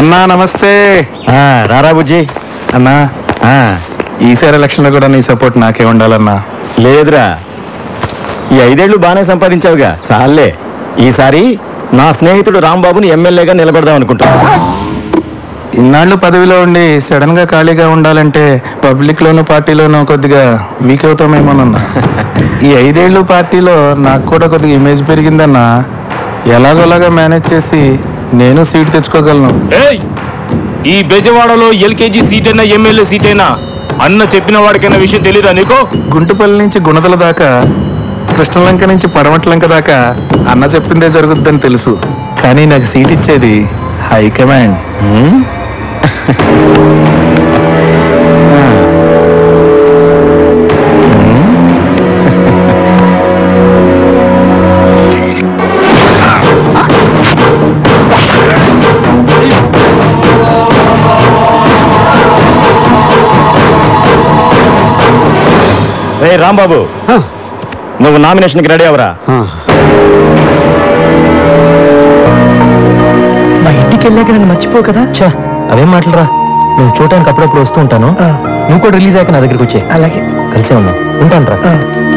అన్నా నమస్తే ఆ, రారా బుజ్జి అన్నా ఆ, ఈసారి ఎలక్షన్ లో కూడా నీ సపోర్ట్ నాకే ఉండాలన్నా లేదురా ఈ ఐదేళ్లు బాగానే సంపాదించావుగా చాలే ఈసారి నా స్నేహితుడు రాంబాబుని ఎమ్మెల్యేగా నిలబెడదాం అనుకుంటా ఇన్నాళ్ళు పదవిలో ఉండి సడన్ గా ఖాళీగా ఉండాలంటే పబ్లిక్ లోను పార్టీలోనూ కొద్దిగా వీక్ అవుతామేమోనన్నా ఈ ఐదేళ్ళు పార్టీలో నాకు కూడా కొద్దిగా ఇమేజ్ పెరిగిందన్నా ఎలాగోలాగా మేనేజ్ చేసి నేను సీట్ తెచ్చుకోగలను ఏయ్ ఈ బెజవాడలో ఎల్కేజీ సీట్ అయినా ఎమ్మెల్యే సీట్ అయినా అన్న చెప్పిన వాడికైనా విషయం తెలీదా నీకు గుంటుపల్లి నుంచి గుణదల దాకా కృష్ణలంక నుంచి పడమట్లంక దాకా అన్న చెప్పిందే జరుగుద్దని తెలుసు కానీ నాకు సీట్ ఇచ్చేది హైకమాండ్ ఉమ్, రేయ్ రాంబాబు నువ్వు నామినేషన్కి రెడీ అవరా మా ఇంటికి వెళ్ళాక నన్ను మర్చిపో కదా ఛా అవేం మాటలరా నువ్వు చూడటానికి అప్పుడప్పుడు వస్తూ ఉంటాను నువ్వు కూడా రిలీజ్ అయ్యాక నా దగ్గరికి వచ్చే అలాగే కలిసే ఉన్నావు ఉంటాను రా ఆ.